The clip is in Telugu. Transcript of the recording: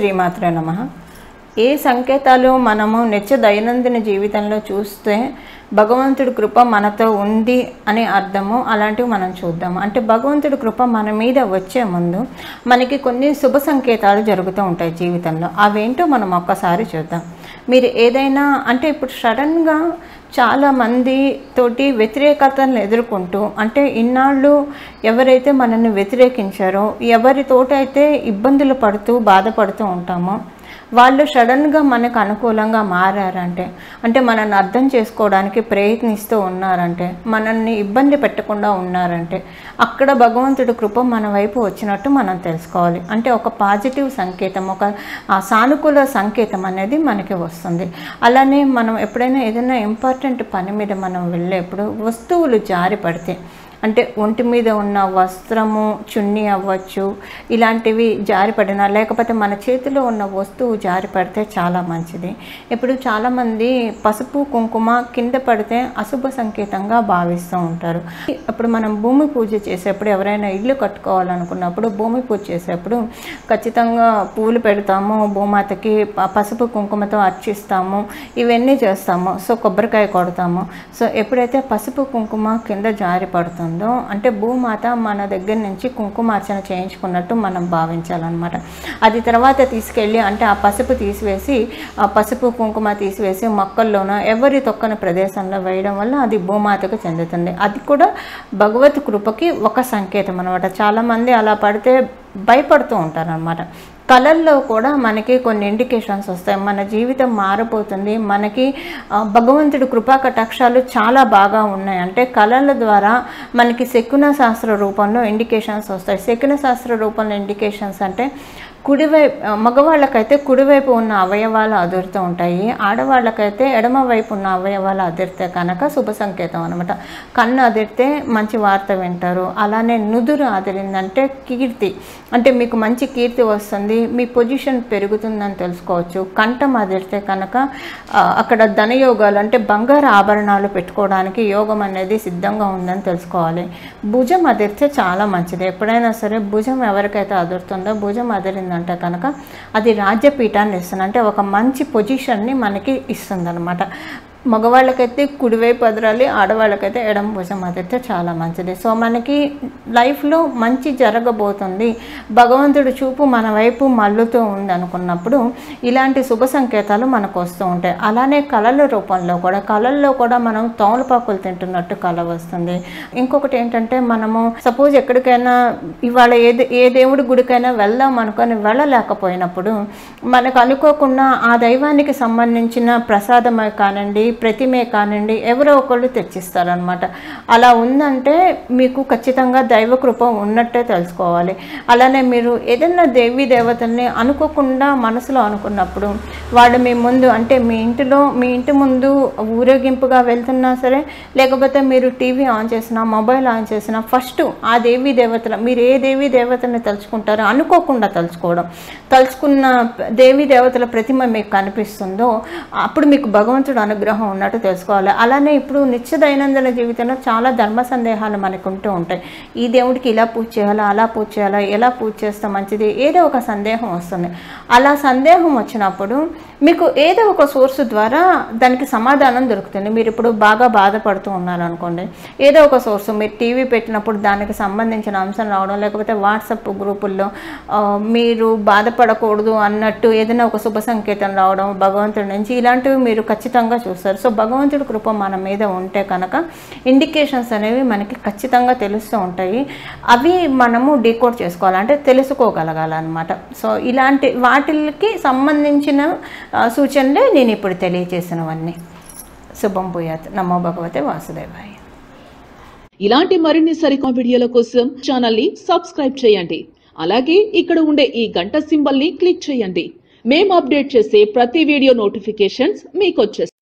శ్రీమాత్రే నమ ఏ సంకేతాలు మనము నిత్య దైనందిన జీవితంలో చూస్తే భగవంతుడి కృప మనతో ఉంది అని అర్థము అలాంటివి మనం చూద్దాము అంటే భగవంతుడి కృప మన మీద వచ్చే ముందు మనకి కొన్ని శుభ సంకేతాలు జరుగుతూ ఉంటాయి జీవితంలో అవేంటో మనం ఒక్కసారి చూద్దాం మీరు ఏదైనా అంటే ఇప్పుడు సడన్గా చాలా మంది తోటి వ్యతిరేకతలను ఎదుర్కొంటూ అంటే ఇన్నాళ్ళు ఎవరైతే మనల్ని వ్యతిరేకించారో ఎవరితోటైతే ఇబ్బందులు పడుతూ బాధపడుతూ ఉంటామో వాళ్ళు సడన్గా మనకు అనుకూలంగా మారారంటే అంటే మనల్ని అర్థం చేసుకోవడానికి ప్రయత్నిస్తూ ఉన్నారంటే మనల్ని ఇబ్బంది పెట్టకుండా ఉన్నారంటే అక్కడ భగవంతుడి కృప మన వైపు వచ్చినట్టు మనం తెలుసుకోవాలి అంటే ఒక పాజిటివ్ సంకేతం ఒక ఆ సానుకూల సంకేతం అనేది మనకి వస్తుంది అలానే మనం ఎప్పుడైనా ఏదైనా ఇంపార్టెంట్ పని మీద మనం వెళ్ళేప్పుడు వస్తువులు జారి పడితే అంటే ఒంటి మీద ఉన్న వస్త్రము చున్నీ అవ్వచ్చు ఇలాంటివి జారిపడిన లేకపోతే మన చేతిలో ఉన్న వస్తువు జారి పడితే చాలా మంచిది ఇప్పుడు చాలామంది పసుపు కుంకుమ కింద పడితే అశుభ సంకేతంగా భావిస్తూ ఉంటారు ఇప్పుడు మనం భూమి పూజ చేసేప్పుడు ఎవరైనా ఇల్లు కట్టుకోవాలనుకున్నప్పుడు భూమి పూజ చేసేప్పుడు ఖచ్చితంగా పూలు పెడతాము భూమాతకి ప- పసుపు కుంకుమతో అర్చిస్తాము ఇవన్నీ చేస్తాము సో కొబ్బరికాయ కొడతాము సో ఎప్పుడైతే పసుపు కుంకుమ కింద జారి పడుతుందో అంటే భూమాత మన దగ్గర నుంచి కుంకుమార్చన చేయించుకున్నట్టు మనం భావించాలన్నమాట అది తర్వాత తీసుకెళ్ళి అంటే ఆ పసుపు తీసివేసి ఆ పసుపు కుంకుమ తీసివేసి మొక్కల్లోనో ఎవరి తొక్కని ప్రదేశంలో వేయడం వల్ల అది భూమాతకు చెందుతుంది అది కూడా భగవత్ కృపకి ఒక సంకేతం అనమాట చాలామంది అలా పడితే భయపడుతూ ఉంటారనమాట కళల్లో కూడా మనకి కొన్ని ఇండికేషన్స్ వస్తాయి మన జీవితం మారిపోతుంది మనకి ఆ, భగవంతుడి కృపా కటాక్షాలు చాలా బాగా ఉన్నాయి అంటే కళల ద్వారా మనకి శకున శాస్త్ర రూపంలో ఇండికేషన్స్ వస్తాయి శకున శాస్త్ర రూపంలో ఇండికేషన్స్ అంటే కుడివైపు మగవాళ్ళకైతే కుడివైపు ఉన్న అవయవాలు అదురుతూ ఉంటాయి ఆడవాళ్ళకైతే ఎడమ వైపు ఉన్న అవయవాలు అదిరితే కనుక శుభ సంకేతం అనమాట కన్ను అదిరితే మంచి వార్త వింటారు అలానే నుదురు అదిరిందంటే కీర్తి అంటే మీకు మంచి కీర్తి వస్తుంది మీ పొజిషన్ పెరుగుతుందని తెలుసుకోవచ్చు కంఠం అదిరితే కనుక ఆ, అక్కడ ధనయోగాలు అంటే బంగారు ఆభరణాలు పెట్టుకోవడానికి యోగం అనేది సిద్ధంగా ఉందని తెలుసుకోవాలి భుజం అదిరితే చాలా మంచిది ఎప్పుడైనా సరే భుజం ఎవరికైతే అదురుతుందో భుజం అదిరిందంటే కనుక అది రాజ్యపీఠాన్ని ఇస్తుంది అంటే ఒక మంచి పొజిషన్ని మనకి ఇస్తుంది అనమాట మగవాళ్ళకైతే కుడివైపు అదరాలి ఆడవాళ్ళకైతే ఎడమ భుజం అదిరితే చాలా మంచిది సో మనకి లైఫ్లో మంచి జరగబోతుంది భగవంతుడి చూపు మన వైపు మల్లుతూ ఉంది అనుకున్నప్పుడు ఇలాంటి శుభ సంకేతాలు మనకు వస్తూ ఉంటాయి అలానే కళల రూపంలో కూడా కళల్లో కూడా మనం తోమలపాకులు తింటున్నట్టు కళ వస్తుంది ఇంకొకటి ఏంటంటే మనము సపోజ్ ఎక్కడికైనా ఇవాళ ఏ దే- ఏ దేవుడి గుడికైనా వెళ్దాం అనుకొని వెళ్ళలేకపోయినప్పుడు మనకు అనుకోకుండా ఆ దైవానికి సంబంధించిన ప్రసాదమే కానివ్వండి ప్రతిమే కానివ్వండి ఎవరో ఒకళ్ళు తెచ్చిస్తారనమాట అలా ఉందంటే మీకు ఖచ్చితంగా దైవ కృప ఉన్నట్టే తెలుసుకోవాలి అలానే మీరు ఏదైనా దేవీ దేవతల్ని అనుకోకుండా మనసులో అనుకున్నప్పుడు వాళ్ళు మీ ముందు అంటే మీ ఇంటిలో మీ ఇంటి ముందు ఊరేగింపుగా వెళ్తున్నా సరే లేకపోతే మీరు టీవీ ఆన్ చేసినా మొబైల్ ఆన్ చేసినా ఫస్ట్ ఆ దేవీ దేవతల మీరు ఏ దేవీ దేవతని తలుచుకుంటారో అనుకోకుండా తలుచుకోవడం తలుచుకున్న దేవీ దేవతల ప్రతిమ మీకు కనిపిస్తుందో అప్పుడు మీకు భగవంతుడు అనుగ్రహం ఉన్నట్టు తెలుసుకోవాలి అలానే ఇప్పుడు నిత్య దైనందిన జీవితంలో చాలా ధర్మ సందేహాలు మనకు ఉంటూ ఉంటాయి ఈ దేవుడికి ఇలా పూజ చేయాలా అలా పూజ చేయాలా ఎలా పూజ చేస్తే మంచిది ఏదో ఒక సందేహం వస్తుంది అలా సందేహం వచ్చినప్పుడు మీకు ఏదో ఒక సోర్స్ ద్వారా దానికి సమాధానం దొరుకుతుంది మీరు ఇప్పుడు బాగా బాధపడుతూ ఉన్నారనుకోండి ఏదో ఒక సోర్స్ మీరు టీవీ పెట్టినప్పుడు దానికి సంబంధించిన అంశం రావడం లేకపోతే వాట్సాప్ గ్రూపుల్లో ఆ, మీరు బాధపడకూడదు అన్నట్టు ఏదైనా ఒక శుభ సంకేతం రావడం భగవంతుడి నుంచి ఇలాంటివి మీరు ఖచ్చితంగా చూస్తారు సో భగవంతుడి కృప మన మీద ఉంటే కనుక ఇండికేషన్స్ అనేవి మనకి ఖచ్చితంగా తెలుస్తూ ఉంటాయి అవి మనము డీకోడ్ చేసుకోవాలి అంటే తెలుసుకోగలగాలన్నమాట సో ఇలాంటి వాటికి సంబంధించిన ఆ, సూచనలే నేను ఇప్పుడు తెలియజేసినవన్నీ శుభం భూయాత్ నమో భగవతే వాసుదేవాయ ఇలాంటి మరిన్ని సరికొత్త వీడియోల కోసం ఛానల్ ని సబ్స్క్రైబ్ చేయండి అలాగే ఇక్కడ ఉండే ఈ గంట సింబల్ ని క్లిక్ చేయండి మేము అప్డేట్ చేసే ప్రతి వీడియో నోటిఫికేషన్స్ మీకు వచ్చేస్తాయి